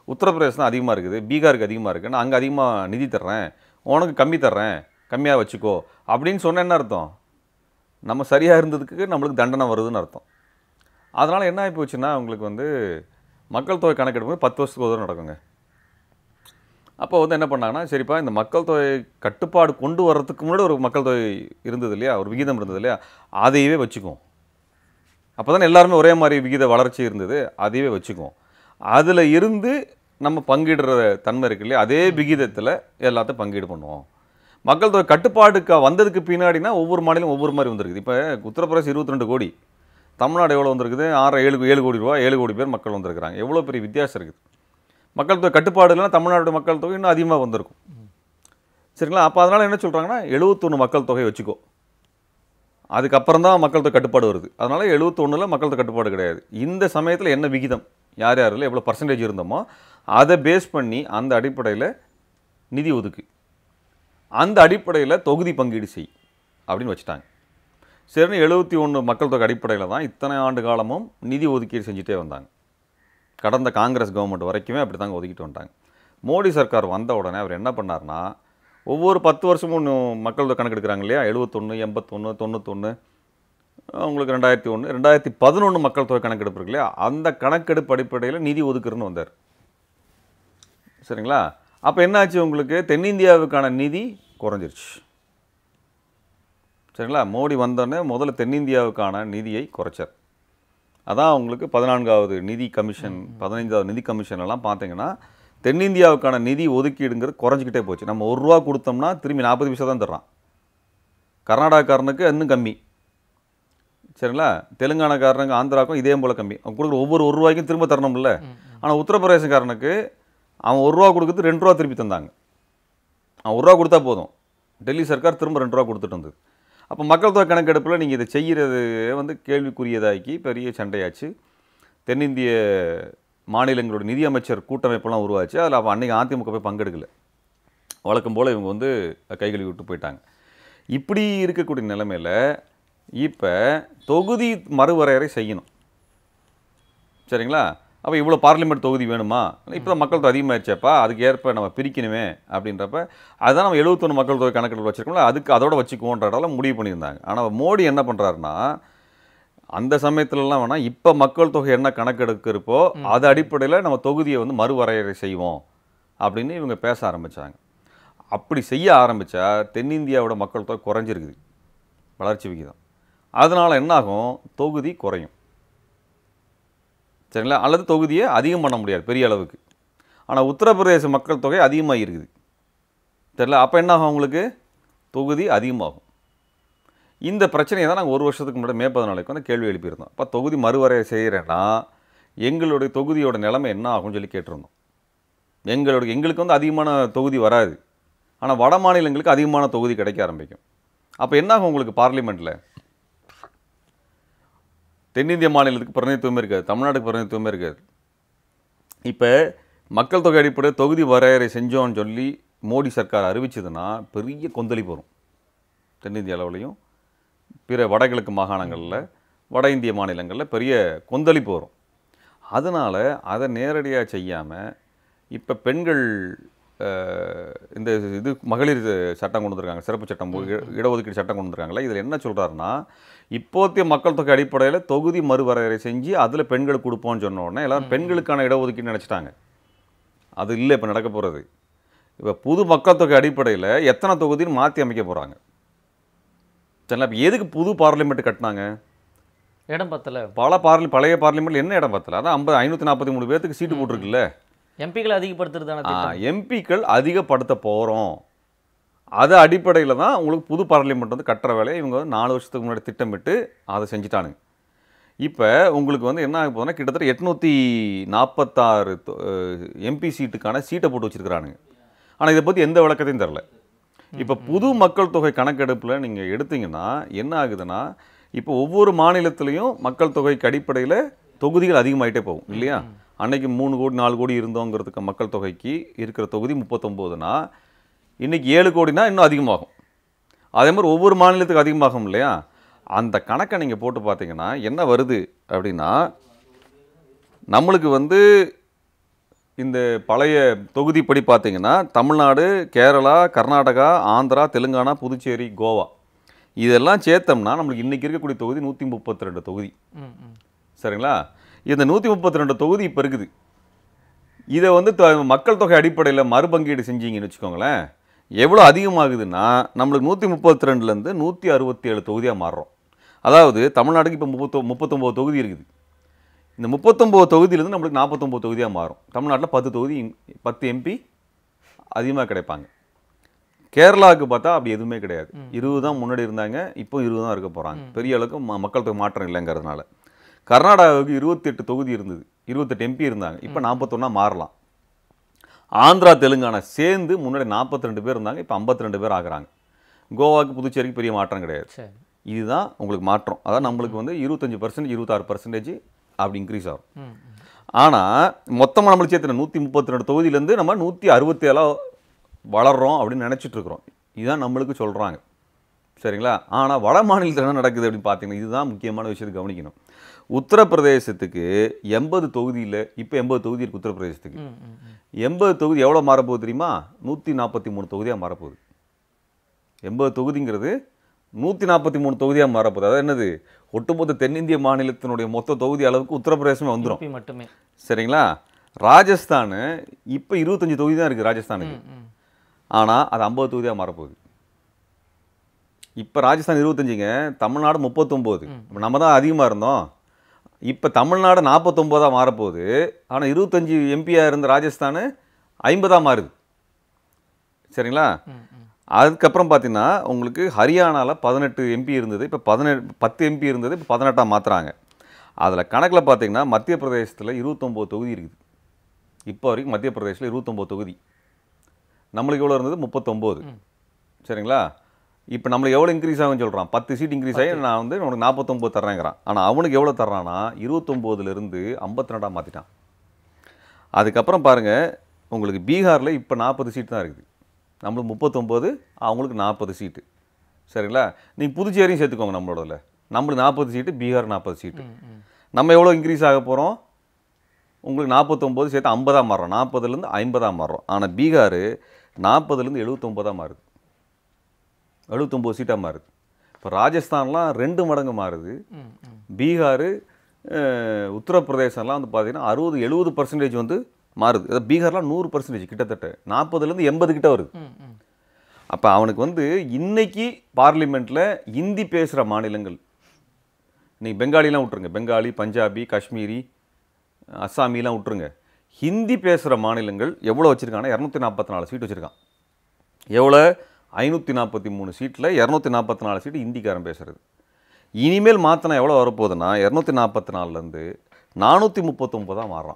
உத்தரப்பிரதேசம் தான் அதிகமாக இருக்குது பீகாருக்கு அதிகமாக இருக்குது நான் அங்கே அதிகமாக நிதி தர்றேன் உனக்கு கம்மி தர்றேன் கம்மியாக வச்சுக்கோ அப்படின்னு சொன்ன என்ன அர்த்தம் நம்ம சரியாக இருந்ததுக்கு நம்மளுக்கு தண்டனை வருதுன்னு அர்த்தம் அதனால் என்ன ஆகி போச்சுன்னா உங்களுக்கு வந்து மக்கள் தொகை கணக்கெடுப்பு பத்து வருஷத்துக்கு ஒரு தடவை நடக்குங்க அப்போ வந்து என்ன பண்ணாங்கன்னா சரிப்பா இந்த மக்கள் தொகை கட்டுப்பாடு கொண்டு வர்றதுக்கு முன்னாடி ஒரு மக்கள் தொகை இருந்தது இல்லையா ஒரு விகிதம் இருந்தது இல்லையா அதையவே வச்சுக்குவோம் அப்போ தானே எல்லாருமே ஒரே மாதிரி விகித வளர்ச்சி இருந்தது அதையவே வச்சுக்குவோம் அதில் இருந்து நம்ம பங்கிடுற தன்மை இருக்கு இல்லையா அதே விகிதத்தில் எல்லாத்தையும் பங்கீடு பண்ணுவோம் மக்கள் தொகை கட்டுப்பாடுக்கு வந்ததுக்கு பின்னாடினா ஒவ்வொரு மாநிலம் ஒவ்வொரு மாதிரி வந்திருக்குது இப்போ உத்தரப்பிரதேசம் இருபத்தி ரெண்டு கோடி தமிழ்நாடு எவ்வளோ வந்திருக்குது ஆறு ஏழு ஏழு கோடி ரூபா ஏழு கோடி பேர் மக்கள் வந்திருக்கிறாங்க எவ்வளோ பெரிய வித்தியாசம் இருக்குது மக்கள் தொகை கட்டுப்பாடு இல்லைன்னா தமிழ்நாடு மக்கள் தொகை இன்னும் அதிகமாக வந்திருக்கும் சரிங்களா அப்போ அதனால் என்ன சொல்கிறாங்கன்னா எழுபத்தொன்று மக்கள் தொகை வச்சுக்கோ அதுக்கப்புறம் தான் மக்கள் தொகை கட்டுப்பாடு வருது அதனால் எழுபத்தொன்னில் மக்கள் தொகை கட்டுப்பாடு கிடையாது இந்த சமயத்தில் என்ன விகிதம் யார் யாரில் எவ்வளோ பர்சன்டேஜ் இருந்தோமோ அதை பேஸ் பண்ணி அந்த அடிப்படையில் நிதி ஒதுக்கு அந்த அடிப்படையில் தொகுதி பங்கீடு செய் அப்படின்னு வச்சுட்டாங்க சரின்னு எழுபத்தி ஒன்று மக்கள் தொகை அடிப்படையில் தான் இத்தனை ஆண்டு காலமும் நிதி ஒதுக்கீடு செஞ்சுட்டே வந்தாங்க கடந்த காங்கிரஸ் கவர்மெண்ட் வரைக்குமே அப்படி தாங்க ஒதுக்கிட்டு வந்துட்டாங்க மோடி சர்க்கார் வந்த உடனே அவர் என்ன பண்ணார்னா ஒவ்வொரு பத்து வருஷமும் இன்னும் மக்கள் தொகை கணக்கு எடுக்கிறாங்க இல்லையா எழுபத்தொன்று எண்பத்தொன்று தொண்ணூத்தொன்று உங்களுக்கு ரெண்டாயிரத்தி ஒன்று ரெண்டாயிரத்தி பதினொன்று மக்கள் தொகை கணக்கெடுப்பு இருக்கு இல்லையா அந்த கணக்கெடுப்பு அடிப்படையில் நிதி ஒதுக்குறன்னு வந்தார் சரிங்களா அப்போ என்னாச்சு உங்களுக்கு தென்னிந்தியாவுக்கான நிதி குறைஞ்சிருச்சு சரிங்களா மோடி வந்தோடனே முதல்ல தென்னிந்தியாவுக்கான நிதியை குறைச்சார் அதான் உங்களுக்கு பதினான்காவது நிதி கமிஷன் பதினைந்தாவது நிதி கமிஷன் எல்லாம் பார்த்தீங்கன்னா தென்னிந்தியாவுக்கான நிதி ஒதுக்கீடுங்கிறது குறைஞ்சிக்கிட்டே போச்சு நம்ம ஒரு ரூபா கொடுத்தோம்னா திரும்பி நாற்பது பைசா தான் தர்றான் கர்நாடகாக்காரனுக்கு இன்னும் கம்மி சரிங்களா தெலுங்கானாக்காரனுக்கு ஆந்திராக்கும் இதே போல் கம்மி அவன் கொடுக்குற ஒவ்வொரு ஒரு ரூபாய்க்கும் திரும்ப தரணும்ல ஆனால் உத்தரப்பிரதேசக்காரனுக்கு அவன் ஒரு ரூபா கொடுக்குறது ரெண்டு ரூபா திருப்பி தந்தாங்க அவன் ஒரு ரூபா கொடுத்தா போதும் டெல்லி சர்க்கார் திரும்ப ரெண்டு ரூபா கொடுத்துட்டு வந்தது அப்போ மக்கள் தொகை கணக்கெடுப்பில் நீங்கள் இதை செய்கிறது வந்து கேள்விக்குரியதாக்கி பெரிய சண்டையாச்சு தென்னிந்திய மாநிலங்களோட நிதியமைச்சர் கூட்டமைப்பெல்லாம் உருவாச்சு அதில் அப்போ அன்றைக்கி அதிமுக போய் பங்கெடுக்கல வழக்கம் போல் இவங்க வந்து கை கழுவி விட்டு போயிட்டாங்க இப்படி இருக்கக்கூடிய நிலைமையில் இப்போ தொகுதி மறுவரையறை செய்யணும் சரிங்களா அப்போ இவ்வளோ பார்லிமெண்ட் தொகுதி வேணுமா இப்போ தான் மக்கள் தொகை அதிகமாகிடுச்சேப்பா அதுக்கு ஏற்ப நம்ம பிரிக்கணுமே அப்படின்றப்ப அதுதான் நம்ம எழுபத்தொன்று மக்கள் தொகை கணக்கெடுப்பு வச்சிருக்கோம்ல அதுக்கு அதோட வச்சுக்குவோன்றதால முடிவு பண்ணியிருந்தாங்க ஆனால் மோடி என்ன பண்ணுறாருன்னா அந்த சமயத்துலலாம் வேணால் இப்போ மக்கள் தொகை என்ன கணக்கெடுக்கிறப்போ அது அடிப்படையில் நம்ம தொகுதியை வந்து மறுவரையறை செய்வோம் அப்படின்னு இவங்க பேச ஆரம்பித்தாங்க அப்படி செய்ய ஆரம்பித்தா தென்னிந்தியாவோட மக்கள் தொகை குறைஞ்சிருக்குது வளர்ச்சி விகிதம் அதனால் என்னாகும் தொகுதி குறையும் சரிங்களா அல்லது தொகுதியை அதிகம் பண்ண முடியாது பெரிய அளவுக்கு ஆனால் உத்தரப்பிரதேச மக்கள் தொகை அதிகமாக இருக்குது தெரியல அப்போ என்ன ஆகும் உங்களுக்கு தொகுதி அதிகமாகும் இந்த பிரச்சனையை தான் நாங்கள் ஒரு வருஷத்துக்கு முன்னாடி மே பதினாலுக்கு வந்து கேள்வி எழுப்பியிருந்தோம் அப்போ தொகுதி மறுவரையை செய்கிறேன்னா எங்களுடைய தொகுதியோட நிலைமை என்ன ஆகும்னு சொல்லி கேட்டிருந்தோம் எங்களுடைய எங்களுக்கு வந்து அதிகமான தொகுதி வராது ஆனால் வட மாநிலங்களுக்கு அதிகமான தொகுதி கிடைக்க ஆரம்பிக்கும் அப்போ என்ன ஆகும் உங்களுக்கு பார்லிமெண்ட்டில் தென்னிந்திய மாநிலத்துக்கு பிரதிநிதித்துவமே இருக்காது தமிழ்நாட்டுக்கு பிரதிநிதித்துவமே இருக்காது இப்போ மக்கள் தொகை அடிப்படையில் தொகுதி வரையறை செஞ்சோன்னு சொல்லி மோடி சர்க்கார் அறிவிச்சதுன்னா பெரிய கொந்தளிப்பு வரும் தென்னிந்திய அளவுலையும் பிற வடகிழக்கு மாகாணங்களில் வட இந்திய மாநிலங்களில் பெரிய கொந்தளிப்பு வரும் அதனால் அதை நேரடியாக செய்யாமல் இப்போ பெண்கள் அஹ், இந்த இது மகளிர் இது சட்டம் கொண்டு வந்திருக்காங்க சிறப்பு சட்டம் இட- இடஒதுக்கீடு சட்டம் கொண்டு வந்திருக்காங்களே இதில் என்ன சொல்கிறாருன்னா இப்போதைய மக்கள் தொகை அடிப்படையில் தொகுதி மறுவரையறை செஞ்சு அதில் பெண்களுக்கு கொடுப்போம்னு சொன்ன உடனே எல்லாரும் பெண்களுக்கான இடஒதுக்கீடு நினச்சிட்டாங்க அது இல்லை இப்போ நடக்க போகிறது இப்போ புது மக்கள் தொகை அடிப்படையில் எத்தனை தொகுதின்னு மாற்றி அமைக்க போகிறாங்க சரிங்களா இப்போ எதுக்கு புது பார்லிமெண்ட் கட்டினாங்க இடம் பத்தல பல பார்லி பழைய பார்லிமெண்ட்ல என்ன இடம் பத்தல அதான் ஐம்பது ஐநூற்றி நாற்பத்தி மூணு பேர்த்துக்கு சீட்டு போட்டிருக்குல்ல எம்பிக்களை அதிகப்படுத்துறதான திட்டம் எம்பிக்கள் அதிகப்படுத்த போகிறோம் அது அடிப்படையில் தான் உங்களுக்கு புது பார்லிமெண்ட் வந்து கட்டுற வேலையை இவங்க வந்து நாலு வருஷத்துக்கு முன்னாடி திட்டமிட்டு அதை செஞ்சுட்டானுங்க இப்போ உங்களுக்கு வந்து என்ன ஆக போகுதுன்னா கிட்டத்தட்ட எட்நூற்றி நாற்பத்தாறு எம்பி சீட்டுக்கான சீட்டை போட்டு வச்சிருக்கிறானுங்க ஆனால் இதை பற்றி எந்த விளக்கத்தையும் தரல இப்போ புது மக்கள் தொகை கணக்கெடுப்பில் நீங்கள் எடுத்தீங்கன்னா என்ன ஆகுதுன்னா இப்போ ஒவ்வொரு மாநிலத்திலையும் மக்கள் தொகைக்கு அடிப்படையில் தொகுதிகள் அதிகமாயிட்டே போகும் இல்லையா அன்னைக்கு மூணு கோடி நாலு கோடி இருந்தோங்கிறதுக்கு மக்கள் தொகைக்கு இருக்கிற தொகுதி முப்பத்தொம்போதுனா இன்னைக்கு ஏழு கோடினா இன்னும் அதிகமாகும் அதே மாதிரி ஒவ்வொரு மாநிலத்துக்கு அதிகமாகும் இல்லையா அந்த கணக்கை நீங்கள் போட்டு பார்த்தீங்கன்னா என்ன வருது அப்படின்னா நம்மளுக்கு வந்து இந்த பழைய தொகுதிப்படி பார்த்தீங்கன்னா தமிழ்நாடு கேரளா கர்நாடகா ஆந்திரா தெலுங்கானா புதுச்சேரி கோவா இதெல்லாம் சேர்த்தோம்னா நம்மளுக்கு இன்றைக்கி இருக்கக்கூடிய தொகுதி நூற்றி முப்பத்தி ரெண்டு தொகுதி ம் ம் சரிங்களா இந்த நூற்றி முப்பத்தி ரெண்டு தொகுதி இப்போ இருக்குது இதை வந்து த- மக்கள் தொகை அடிப்படையில் மறுபங்கீடு செஞ்சீங்கன்னு வச்சுக்கோங்களேன் எவ்வளோ அதிகமாகுதுன்னா நம்மளுக்கு நூற்றி முப்பத்தி ரெண்டுலேருந்து நூற்றி அறுபத்தி ஏழு தொகுதியாக மாறுறோம் அதாவது தமிழ்நாட்டுக்கு இப்போ முப்பத்தொ முப்பத்தொம்போது தொகுதி இருக்குது இந்த முப்பத்தொம்போது தொகுதியிலேருந்து நம்மளுக்கு நாற்பத்தொம்போது தொகுதியாக மாறும் தமிழ்நாட்டில் பத்து தொகுதி பத்து எம்பி அதிகமாக கிடைப்பாங்க கேரளாவுக்கு பார்த்தா அப்படி எதுவுமே கிடையாது இருபது தான் முன்னாடி இருந்தாங்க இப்போ இருபது தான் இருக்க போகிறாங்க பெரிய அளவுக்கு ம- மக்கள் தொகை மாற்றம் இல்லைங்கிறதுனால கர்நாடகாவுக்கு இருபத்தெட்டு தொகுதி இருந்தது இருபத்தெட்டு எம்பி இருந்தாங்க இப்போ நாற்பத்தொன்னா மாறலாம் ஆந்திரா தெலுங்கானா சேர்ந்து முன்னாடி 42 பேர் இருந்தாங்க இப்போ 52 பேர் ஆகுறாங்க கோவாவுக்கு புதுச்சேரிக்கு பெரிய மாற்றம் கிடையாது சரி இதுதான் உங்களுக்கு மாற்றம் அதாவது நம்மளுக்கு வந்து இருபத்தஞ்சி பர்சன்ட் இருபத்தாறு பர்சன்டேஜ் அப்படி இன்க்ரீஸ் ஆகும் ம் ம் ஆனால் மொத்தமாக நம்மளுக்கு சேர்த்து நூற்றி முப்பத்தி ரெண்டு தொகுதியிலேருந்து நம்ம நூற்றி அறுபத்தி ஏழாக வளர்றோம் அப்படின்னு நினச்சிட்டு இருக்கிறோம் இதுதான் நம்மளுக்கு சொல்கிறாங்க சரிங்களா ஆனால் வட மாநிலத்தில் என்ன நடக்குது அப்படின்னு பார்த்தீங்கன்னா இதுதான் முக்கியமான விஷயத்தை கவனிக்கணும் உத்தரப்பிரதேசத்துக்கு எண்பது தொகுதியில் இப்போ எண்பது தொகுதி இருக்குது உத்தரப்பிரதேசத்துக்கு ம் ம் ம். எண்பது தொகுதி எவ்வளோ மாறப்போகுது தெரியுமா நூற்றி நாற்பத்தி மூணு தொகுதியாக மாறப்போகுது எண்பது தொகுதிங்கிறது நூற்றி நாற்பத்தி மூணு தொகுதியாக மாறப்போகுது அதாவது என்னது ஒட்டுமொத்த தென்னிந்திய மாநிலத்தினுடைய மொத்த தொகுதி அளவுக்கு உத்தரப்பிரதேசமே வந்துடும் உபி மட்டுமே சரிங்களா ராஜஸ்தான் இப்போ இருபத்தஞ்சி தொகுதி தான் இருக்குது ராஜஸ்தானுக்கு ம் ம் ஆனால் அது ஐம்பது தொகுதியாக மாறப்போகுது இப்போ ராஜஸ்தான் இருபத்தஞ்சுங்க தமிழ்நாடு முப்பத்தொம்போது இப்போ நம்ம தான் அதிகமாக இருந்தோம் இப்போ தமிழ்நாடு நாற்பத்தொம்போதாக மாறப்போகுது ஆனால் இருபத்தஞ்சி எம்பியாக இருந்த ராஜஸ்தான் ஐம்பதாக மாறுது சரிங்களா ம் ம் அதுக்கப்புறம் பார்த்தீங்கன்னா உங்களுக்கு ஹரியானாவில் பதினெட்டு எம்பி இருந்தது இப்போ பதினெட்டு பத்து எம்பி இருந்தது இப்போ பதினெட்டாக மாற்றுறாங்க அதில் கணக்கில் பார்த்தீங்கன்னா மத்திய பிரதேசத்தில் இருபத்தொம்போது தொகுதி இருக்குது இப்போ வரைக்கும் மத்திய பிரதேசத்தில் இருபத்தொம்போது தொகுதி நம்மளுக்கு எவ்வளோ இருந்தது முப்பத்தொம்போது சரிங்களா இப்போ நம்மளுக்கு எவ்வளோ இன்க்ரீஸ் ஆகும்னு சொல்கிறான் பத்து சீட் இன்க்ரீஸ் ஆகி நான் வந்து உனக்கு நாற்பத்தொம்போது தர்றேங்கிறான் ஆனால் அவனுக்கு எவ்வளோ தர்றான்னா இருபத்தொம்போதுலேருந்து ஐம்பத்தி ரெண்டாக மாற்றிட்டான் அதுக்கப்புறம் பாருங்கள் உங்களுக்கு பீகாரில் இப்போ நாற்பது சீட் தான் இருக்குது நம்மளுக்கு முப்பத்தொம்போது அவங்களுக்கு நாற்பது சீட்டு சரிங்களா நீங்கள் புதுச்சேரியும் சேர்த்துக்கோங்க நம்மளோடல நம்மளுக்கு நாற்பது சீட்டு பீகார் நாற்பது சீட்டு ம் ம் நம்ம எவ்வளோ இன்க்ரீஸ் ஆக போகிறோம் உங்களுக்கு நாற்பத்தொம்போது சேர்த்து ஐம்பதாக மாறுறோம் நாற்பதுலேருந்து ஐம்பதாக மாறுறோம் ஆனால் பீகார் நாற்பதுலேருந்து எழுபத்தொம்போதாக மாறுது எழுபத்தொம்போது சீட்டாக மாறுது இப்போ ராஜஸ்தான்லாம் ரெண்டு மடங்கு மாறுது ம் ம் பீகார் அஹ், உத்தரப்பிரதேசம்லாம் வந்து பார்த்தீங்கன்னா அறுபது எழுபது பர்சன்டேஜ் வந்து மாறுது அதாவது பீகார்லாம் நூறு பர்சன்டேஜ் கிட்டத்தட்ட நாற்பதுலேருந்து எண்பது கிட்ட வருது ம் ம் அப்போ அவனுக்கு வந்து இன்னைக்கு பார்லிமெண்ட்டில் ஹிந்தி பேசுகிற மாநிலங்கள் நீ பெங்காலிலாம் விட்ருங்க பெங்காலி பஞ்சாபி காஷ்மீரி அஸ்ஸாமிலாம் விட்ருங்க ஹிந்தி பேசுகிற மாநிலங்கள் எவ்வளோ வச்சுருக்காங்கன்னா இரநூத்தி நாற்பத்தி நாலு சீட் வச்சுருக்கான் எவ்வளோ ஐநூற்றி நாற்பத்தி மூணு சீட்டில் இரநூத்தி நாற்பத்தி நாலு சீட்டு ஹிந்திக்காரன் பேசுகிறது இனிமேல் மாற்றினா எவ்வளோ வரப்போகுதுன்னா இரநூத்தி நாற்பத்தி நாலுலேருந்து நானூற்றி முப்பத்தொம்போதாக மாறுறான்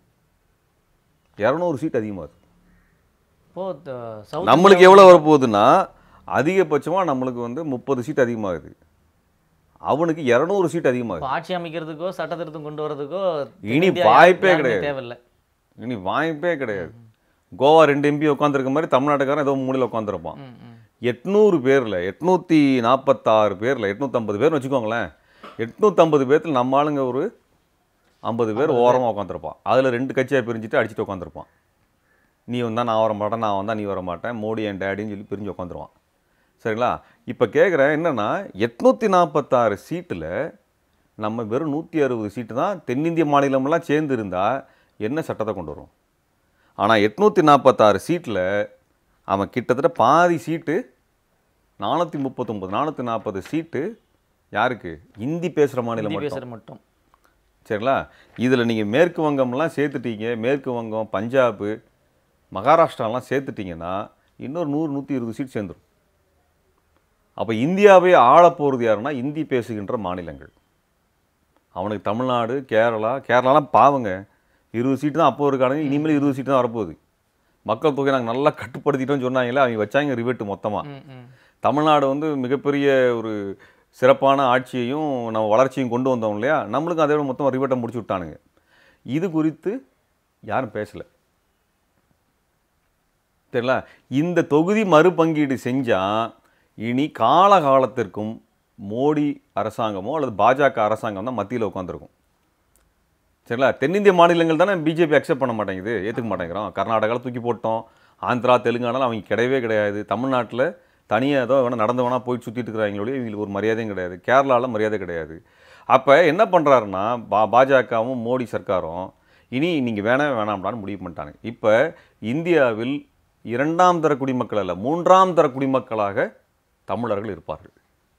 இரநூறு சீட் அதிகமாகுது இப்போ த- சவுத் நம்மளுக்கு எவ்வளோ வரப்போகுதுன்னா அதிகபட்சமாக நம்மளுக்கு வந்து முப்பது சீட் அதிகமாகுது அவனுக்கு இரநூறு சீட் அதிகமாகுது இப்போ ஆட்சி அமைக்கிறதுக்கோ சட்ட திருத்தம் கொண்டு வரதுக்கோ இனி தென்னிந்தியா வாய்ப்பே யாருமே கிடையாது. தேவையில்லை இனி வாய்ப்பே கிடையாது கோவா ரெண்டு எம்பி உட்காந்துருக்க மாதிரி தமிழ்நாட்டுக்காரன் ஏதோ மூலையில் உட்காந்துருப்பான் ம் ம் எட்நூறு பேரில் எட்நூற்றி நாற்பத்தாறு பேரில் எட்நூற்றம்பது பேர்னு வச்சுக்கோங்களேன் எட்நூற்றம்பது பேர்த்தில் நம்ம ஆளுங்க ஒரு ஐம்பது பேர் ஓரமாக உட்காந்துருப்பான் அதில் ரெண்டு கட்சியாக பிரிஞ்சுட்டு அடிச்சுட்டு உட்காந்துருப்பான் நீ வந்தால் நான் வர மாட்டேன் நான் வந்தால் நீ வர மாட்டேன் மோடி என் டேடின்னு சொல்லி பிரிஞ்சு உட்காந்துருவான் சரிங்களா இப்போ கேட்குறேன் என்னென்னா எட்நூற்றி நாற்பத்தாறு சீட்டில் நம்ம வெறும் நூற்றி அறுபது சீட்டு தான் தென்னிந்திய மாநிலமெல்லாம் சேர்ந்து இருந்தால் என்ன சட்டத்தை கொண்டு வரும் ஆனால் எட்நூற்றி நாற்பத்தாறு சீட்டில் அவன் கிட்டத்தட்ட பாதி சீட்டு நானூற்றி முப்பத்தொம்பது நானூற்றி நாற்பது சீட்டு யாருக்கு ஹிந்தி பேசுகிற மாநிலம் ஹிந்தி மட்டும் பேசுகிற மட்டும் சரிங்களா இதில் நீங்கள் மேற்கு வங்கம்லாம் சேர்த்துட்டீங்க மேற்கு வங்கம் பஞ்சாபு மகாராஷ்டிராலாம் சேர்த்துட்டீங்கன்னா இன்னொரு நூறு நூற்றி இருபது சீட் சேர்ந்துடும் அப்போ இந்தியாவே ஆளப் போகிறது யாருன்னா இந்தி பேசுகின்ற மாநிலங்கள் அவனுக்கு தமிழ்நாடு கேரளா கேரளாலாம் பாவங்க இருபது சீட்டு தான் அப்போ இருக்கானுங்க இனிமேல் இருபது சீட்டு தான் வரப்போகுது மக்கள் தொகை நாங்கள் நல்லா கட்டுப்படுத்திட்டோம்னு சொன்னாங்களே அவங்க வச்சாங்க ரிவேட்டு மொத்தமாக ம் ம் தமிழ்நாடு வந்து மிகப்பெரிய ஒரு சிறப்பான ஆட்சியையும் நம்ம வளர்ச்சியும் கொண்டு வந்தோம் இல்லையா நம்மளுக்கும் அதை விட மொத்தமாக ரிவர்ட்டை முடிச்சு விட்டானுங்க இது குறித்து யாரும் பேசலை சரிங்களா இந்த தொகுதி மறுபங்கீடு செஞ்சால் இனி காலகாலத்திற்கும் மோடி அரசாங்கமோ அல்லது பாஜக அரசாங்கம் தான் மத்தியில் உட்காந்துருக்கும் சரிங்களா தென்னிந்திய மாநிலங்கள் தானே பிஜேபி அக்செப்ட் பண்ண மாட்டேங்குது ஏற்றுக்க மாட்டேங்கிறோம் கர்நாடகாவில் தூக்கி போட்டோம் ஆந்திரா தெலுங்கானால அவங்க கிடையவே கிடையாது தமிழ்நாட்டில் தனியாக ஏதோ வேணா நடந்து வேணா போய் சுற்றிட்டு இருக்கிறாங்களோடய இவங்களுக்கு ஒரு மரியாதையும் கிடையாது கேரளாவில் மரியாதை கிடையாது அப்போ என்ன பண்ணுறாருன்னா பா பாஜகவும் மோடி சர்க்காரும் இனி நீங்கள் வேணாம் வேணாம்டான்னு முடிவு பண்ணிட்டாங்க இப்போ இந்தியாவில் இரண்டாம் தர குடிமக்கள் அல்ல மூன்றாம் தர குடிமக்களாக தமிழர்கள் இருப்பார்கள்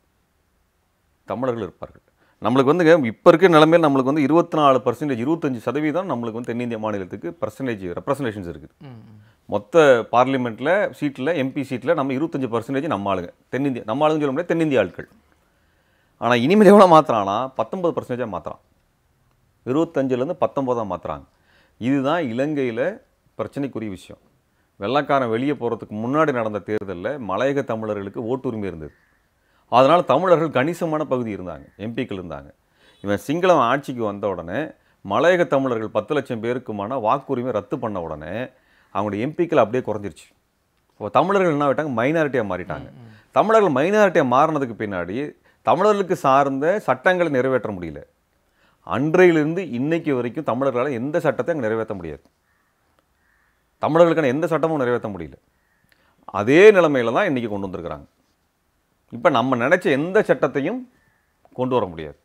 தமிழர்கள் இருப்பார்கள் நம்மளுக்கு வந்துங்க இப்போ இருக்கிற நிலைமையில் நம்மளுக்கு வந்து இருபத்தி நாலு பர்சன்டேஜ் இருபத்தஞ்சு சதவீதம் நம்மளுக்கு வந்து தென்னிந்திய மாநிலத்துக்கு பர்சன்டேஜ் ரெப்ரசன்டேஷன்ஸ் இருக்குது ம், ம். மொத்த பார்லிமெண்ட்டில் சீட்டில் எம்பி சீட்டில் நம்ம இருபத்தஞ்சு பர்சன்டேஜ் நம்ம ஆளுங்க தென்னிந்திய நம்ம ஆளுங்க சொல்ல முடியாது தென்னிந்திய ஆட்கள் ஆனால் இனிமேல் எவ்வளோ மாற்றுறான்னா பத்தொன்பது பர்சன்டேஜாக மாற்றுறான் இருபத்தஞ்சிலேருந்து பத்தொம்போதாக மாற்றுறாங்க இதுதான் இலங்கையில் பிரச்சனைக்குரிய விஷயம் வெள்ளக்காரன் வெளியே போகிறதுக்கு முன்னாடி நடந்த தேர்தலில் மலையக தமிழர்களுக்கு ஓட்டுரிமை இருந்தது அதனால் தமிழர்கள் கணிசமான பகுதி இருந்தாங்க எம்பிக்கள் இருந்தாங்க இவன் சிங்களவன் ஆட்சிக்கு வந்த உடனே மலையக தமிழர்கள் பத்து லட்சம் பேருக்குமான வாக்குரிமை ரத்து பண்ண உடனே அவங்களுடைய எம்பிக்கள் அப்படியே குறைஞ்சிருச்சு இப்போ தமிழர்கள் என்ன ஆகிட்டாங்க மைனாரிட்டியாக மாறிட்டாங்க தமிழர்கள் மைனாரிட்டியாக மாறினதுக்கு பின்னாடி தமிழர்களுக்கு சார்ந்த சட்டங்களை நிறைவேற்ற முடியல அன்றையிலிருந்து இன்னைக்கு வரைக்கும் தமிழர்களால் எந்த சட்டத்தை அங்கே நிறைவேற்ற முடியாது தமிழர்களுக்கான எந்த சட்டமும் நிறைவேற்ற முடியல அதே நிலைமையில தான் இன்றைக்கி கொண்டு வந்திருக்கிறாங்க இப்போ நம்ம நினச்ச எந்த சட்டத்தையும் கொண்டு வர முடியாது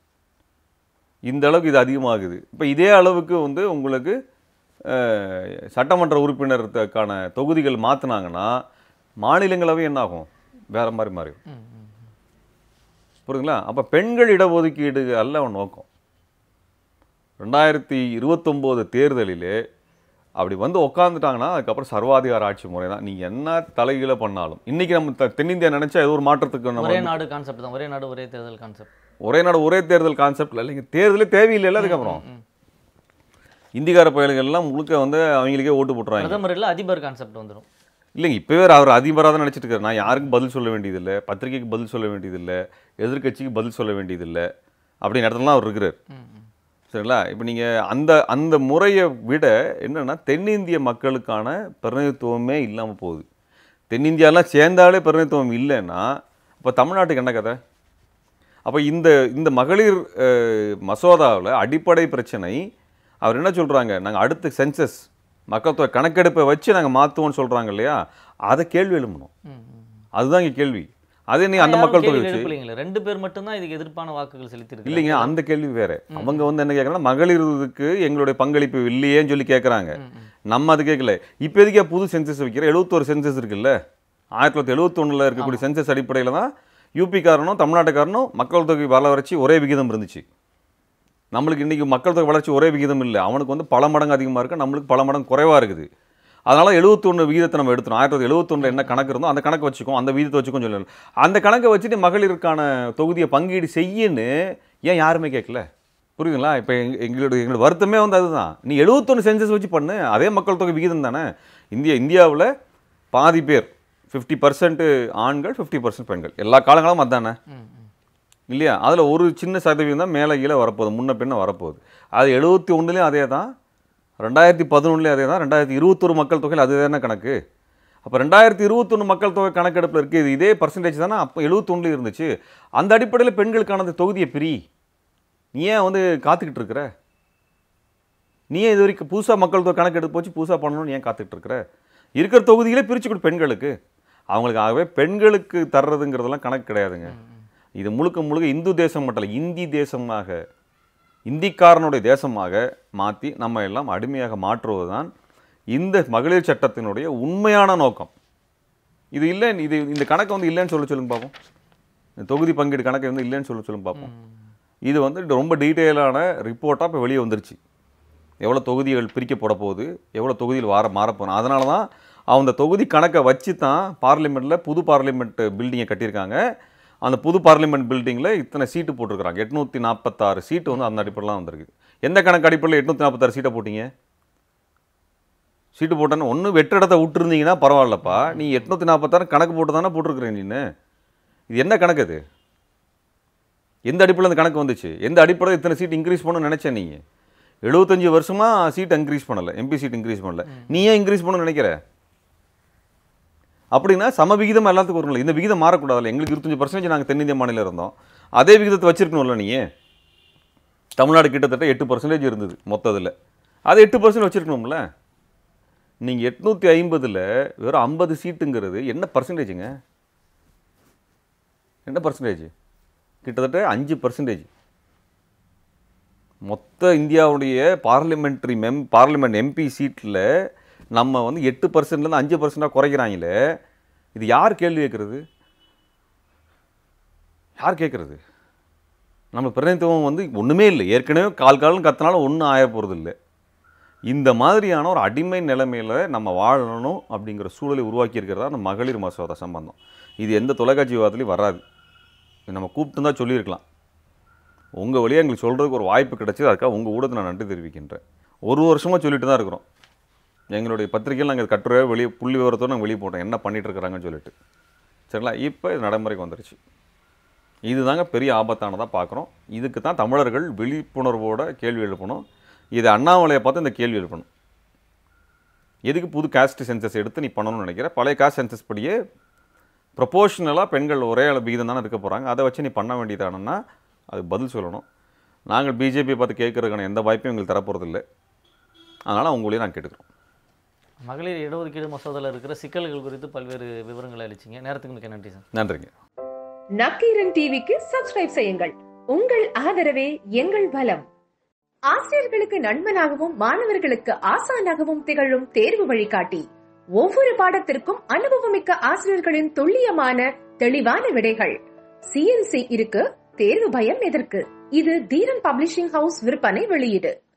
இந்த அளவுக்கு இது அதிகமாகுது இப்போ இதே அளவுக்கு வந்து உங்களுக்கு அஹ், சட்டமன்ற உறுப்பினருக்கான தொகுதிகள் மாற்றினாங்கன்னா மாநிலங்களவை என்ன ஆகும் வேற மாதிரி மாறிடும் ம், ம். புரியுதுங்களா அப்போ பெண்கள் இடஒதுக்கீடு அல்ல அவன் நோக்கம் ரெண்டாயிரத்தி இருபத்தொம்போது தேர்தலிலே அப்படி வந்து உக்காந்துட்டாங்கன்னா அதுக்கப்புறம் சர்வாதிகார ஆட்சி முறை தான் நீங்கள் என்ன தலைகீழ பண்ணாலும் இன்றைக்கி நம்ம த- தென்னிந்தியா நினச்சா ஏதோ ஒரு மாற்றத்துக்கு நம்ம ஒரே நாடு கான்செப்ட் தான் ஒரே நாடு ஒரே தேர்தல் கான்செப்ட் ஒரே நாடு ஒரே தேர்தல் கான்செப்ட்ல இல்லைங்க தேர்தலே தேவையில்லைல்ல அதுக்கப்புறம் ம். இந்திக்கார பயல்கள்லாம் முழுக்க வந்து அவங்களுக்கே ஓட்டு போட்டுருவாங்க பிரதமர் இல்ல அதிபர் கான்செப்ட் வந்துரும் இல்லைங்க இப்போவே அவர் அதிபராக தான் நினச்சிட்டு இருக்காரு நான் யாருக்கும் பதில் சொல்ல வேண்டியதில்லை பத்திரிக்கைக்கு பதில் சொல்ல வேண்டியதில்லை எதிர்க்கட்சிக்கு பதில் சொல்ல வேண்டியதில்லை அப்படின்னு இடத்துலலாம் அவர் இருக்கிறார் ம், ம். சரிங்களா இப்போ நீங்கள் அந்த அந்த முறையை விட என்னன்னா தென்னிந்திய மக்களுக்கான பிரதிநிதித்துவமே இல்லாமல் போகுது தென்னிந்தியாலாம் சேர்ந்தாலே பிரதிநிதித்துவம் இல்லைன்னா அப்போ தமிழ்நாட்டுக்கு என்ன கதை அப்போ இந்த இந்த மகளிர் மசோதாவில் அடிப்படை பிரச்சனை அவர் என்ன சொல்கிறாங்க நாங்கள் அடுத்த சென்சஸ் மக்கள் தொகை கணக்கெடுப்பை வச்சு நாங்கள் மாற்றுவோம்னு சொல்கிறாங்க இல்லையா அதை கேள்வி எழுப்பணும் ம், ம். அதுதான் இங்கே கேள்வி அதே நீ அந்த யாரும் மக்கள் தொகை கேள்வி வச்சு எழுப்பலீங்களே ரெண்டு பேர் மட்டும்தான் இதுக்கு எதிர்ப்பான வாக்குகள் செலுத்திருக்கு இல்லைங்க அந்த கேள்வி வேற அவங்க வந்து என்ன கேட்குறாங்கன்னா மகளிருக்கு எங்களுடைய பங்களிப்பு இல்லையேன்னு சொல்லி கேட்குறாங்க நம்ம அது கேட்கல இப்போ எதுக்கே புது சென்சஸ் வைக்கிற எழுபத்தோரு சென்சஸ் இருக்குல்ல ஆயிரத்தி தொள்ளாயிரத்தி எழுபத்தொன்னில் இருக்கக்கூடிய சென்சஸ் அடிப்படையில் தான் யூபிக்காரனும் தமிழ்நாட்டுக்காரனும் மக்கள் தொகை வளர்ச்சி ஒரே விகிதம் இருந்துச்சு நம்மளுக்கு இன்றைக்கி மக்கள் தொகை வளர்ச்சி ஒரே விகிதம் இல்லை அவனுக்கு வந்து பல மடங்கு அதிகமாக இருக்குது நம்மளுக்கு பல மடங்கு குறைவாக இருக்குது அதனால் எழுபத்தொன்று விகிதத்தை நம்ம எடுத்துரும் ஆயிரத்தி தொள்ளாயிரத்தி எழுபத்தொன்னில் என்ன கணக்கு இருந்தோ அந்த கணக்கு வச்சுக்கோம் அந்த விகிதத்தை வச்சுக்கோம் சொல்லலாம் அந்த கணக்கை வச்சுட்டு மகளிருக்கான தொகுதியை பங்கீடு செய்யுன்னு ஏன் யாருமே கேட்கல புரியுதுங்களா இப்போ எங்க எங்களுடைய எங்களோட வருத்தமே வந்து அதுதான் நீ எழுபத்தொன்று சென்சஸ் வச்சு பண்ணு அதே மக்கள் தொகை விகிதம் தானே இந்திய இந்தியாவில் பாதி பேர் ஃபிஃப்டி பர்சன்ட் ஆண்கள் ஃபிஃப்டி பர்சன்ட் பெண்கள் எல்லா காலங்களும் அதானே ம், ம். இல்லையா அதில் ஒரு சின்ன சதவீதம் தான் மேலே கீழே வரப்போகுது முன்ன பின்ன வரப்போகுது அது எழுபத்தி ஒன்றுலேயும் அதே தான் ரெண்டாயிரத்தி பதினொன்றுலேயும் அதே தான் ரெண்டாயிரத்தி இருபத்தொரு மக்கள் தொகையில் அது தானே கணக்கு அப்போ ரெண்டாயிரத்தி இருபத்தொன்று மக்கள் தொகை கணக்கெடுப்பில் இருக்குது இது இதே பர்சன்டேஜ் தானே அப்போ எழுபத்தொன்னுல இருந்துச்சு அந்த அடிப்படையில் பெண்களுக்கான அந்த தொகுதியை பிரி நீ ஏன் வந்து காத்துக்கிட்டு இருக்கிற நீ ஏன் இது வரைக்கும் புதுசாக மக்கள் தொகை கணக்கெடுப்பு வச்சு புதுசாக பண்ணணும்னு ஏன் காத்துக்கிட்டு இருக்கிற இருக்கிற தொகுதிகளே பிரித்து கொடு பெண்களுக்கு அவங்களுக்கு ஆகவே பெண்களுக்கு தர்றதுங்கிறதெல்லாம் கணக்கு கிடையாதுங்க இது முழுக்க முழுக்க இந்து தேசம் மட்டும் இல்லை இந்தி தேசமாக இந்திக்காரனுடைய தேசமாக மாற்றி நம்ம எல்லாம் அடிமையாக மாற்றுவது தான் இந்த மகளிர் சட்டத்தினுடைய உண்மையான நோக்கம் இது இல்லை இது இந்த கணக்கு வந்து இல்லைன்னு சொல்ல சொல்லுங்க பார்ப்போம் இந்த தொகுதி பங்கீடு கணக்கை வந்து இல்லைன்னு சொல்ல சொல்லுங்க பார்ப்போம் இது வந்து ரொம்ப டீட்டெயிலான ரிப்போர்ட்டாக இப்போ வெளியே வந்துருச்சு எவ்வளோ தொகுதிகள் பிரிக்கப்பட போகுது எவ்வளோ தொகுதியில் வார மாறப்போகுது அதனால தான் அந்த தொகுதி கணக்கை வச்சு தான் பார்லிமெண்ட்டில் புது பார்லிமெண்ட் பில்டிங்கை கட்டியிருக்காங்க அந்த புது பார்லிமெண்ட் பில்டிங்கில் இத்தனை சீட்டு போட்டிருக்காங்க எட்நூற்றி நாற்பத்தாறு சீட்டு வந்து அந்த அடிப்படையில் வந்திருக்கு எந்த கணக்கு அடிப்படையில் எட்நூற்றி நாற்பத்தாறு சீட்டை போட்டீங்க சீட்டு போட்டேன்னு ஒன்று வெற்றிடத்தை விட்டுருந்தீங்கன்னா பரவாயில்லப்பா நீ எட்நூற்றி நாற்பத்தாறு கணக்கு போட்டு தானே போட்டிருக்கிறேன் நீனு இது என்ன கணக்கு அது எந்த அடிப்படையில் அந்த கணக்கு வந்துச்சு எந்த அடிப்படையில் இத்தனை சீட் இன்க்ரீஸ் பண்ணணும்னு நினைச்ச நீ எழுபத்தஞ்சு வருஷமா சீட் இன்க்ரீஸ் பண்ணல எம்பி சீட் இன்க்ரீஸ் பண்ணல நீ ஏன் இன்க்ரீஸ் பண்ணணும்னு நினைக்கிற அப்படின்னா சம விகிதம் எல்லாத்துக்கும் வரும்ல இந்த விகிதம் மாறக்கூடாதுல்ல எங்களுக்கு இருபத்தஞ்சு பர்சன்டேஜ் நாங்கள் தென்னிந்திய மாநிலம் இருந்தோம் அதே விகிதத்தை வச்சிருக்கணும்ல நீ தமிழ்நாடு கிட்டத்தட்ட எட்டு பர்சன்டேஜ் இருந்தது மொத்தத்தில் அது எட்டு பர்சன்ட் வச்சுருக்கணும்ல நீங்கள் எட்நூற்றி ஐம்பதில் வெறும் ஐம்பது சீட்டுங்கிறது என்ன பர்சன்டேஜுங்க என்ன பர்சன்டேஜ் கிட்டத்தட்ட அஞ்சு பர்சன்டேஜ் மொத்த இந்தியாவுடைய பார்லிமெண்ட்ரி மெம் பார்லிமெண்ட் எம்பி சீட்டில் நம்ம வந்து எட்டு பர்சன்ட்லேருந்து அஞ்சு பர்சன்டாக குறைக்கிறாங்களே இது யார் கேள்வி கேட்குறது யார் கேட்குறது நம்ம பிரதிநிதித்துவம் வந்து ஒன்றுமே இல்லை ஏற்கனவே கால் காலம் கத்தினாலும் ஒன்றும் ஆய போகிறது இல்லை இந்த மாதிரியான ஒரு அடிமை நிலைமையில் நம்ம வாழணும் அப்படிங்கிற சூழலை உருவாக்கி இருக்கிறதா அந்த மகளிர் மசோதா சம்பந்தம் இது எந்த தொலைக்காட்சி விவாதத்துலையும் வராது இது நம்ம கூப்பிட்டு தான் சொல்லியிருக்கலாம் உங்கள் வழியாக எங்களுக்கு சொல்கிறதுக்கு ஒரு வாய்ப்பு கிடைச்சது அதுக்காக உங்கள் ஊடகத்தை நான் நன்றி தெரிவிக்கின்றேன் ஒரு வருஷமாக சொல்லிட்டு தான் இருக்கிறோம் எங்களுடைய பத்திரிகையில் நாங்கள் கட்டுரை வெளியே புள்ளி விவரத்தோடு நாங்கள் வெளியே போட்டோம் என்ன பண்ணிட்டு இருக்கிறாங்கன்னு சொல்லிட்டு சரிங்களா இப்போ இது நடைமுறைக்கு வந்துருச்சு இதுதாங்க பெரிய ஆபத்தானதாக பார்க்குறோம் இதுக்கு தான் தமிழர்கள் விழிப்புணர்வோட கேள்வி எழுப்பணும் இது அண்ணாமலையை பார்த்து இந்த கேள்வி எழுப்பணும் எதுக்கு புது காஸ்ட் சென்சஸ் எடுத்து நீ பண்ணணும்னு நினைக்கிற பழைய காஸ்ட் சென்சஸ் படியே ப்ரொபோஷனலாக பெண்கள் ஒரே அளவு விகிதம் தானே இருக்க போகிறாங்க அதை வச்சு நீ பண்ண வேண்டியதானன்னா அது பதில் சொல்லணும் நாங்கள் பிஜேபியை பார்த்து கேட்கறதுக்கான எந்த வாய்ப்பையும் எங்களுக்கு தரப்போகிறதில்லை அதனால் உங்களையும் நான் கேட்டுக்கிறோம் மகளிர் இடஒதுக்கீடு மசோதாவில் இருக்கிற சிக்கல்கள் குறித்து பல்வேறு விவரங்களை அளிச்சிங்க நேரத்துக்கு மிக்க நன்றி சார் நன்றிங்க நக்கீரன் டிவிக்கு சப்ஸ்கிரைப் செய்யுங்கள் உங்கள் ஆதரவே எங்கள் பலம் ஆசிரியர்களுக்கு நண்பனாகவும் மாணவர்களுக்கு ஆசானாகவும் திகழும் தேர்வு வழிகாட்டி ஒவ்வொரு பாடத்திற்கும் அனுபவமிக்க ஆசிரியர்களின் துல்லியமான தெளிவான விடைகள் சிஎன்சி இருக்கு தேர்வு பயம் எதற்கு இது தீரன் பப்ளிஷிங் ஹவுஸ் விற்பனை வெளியீடு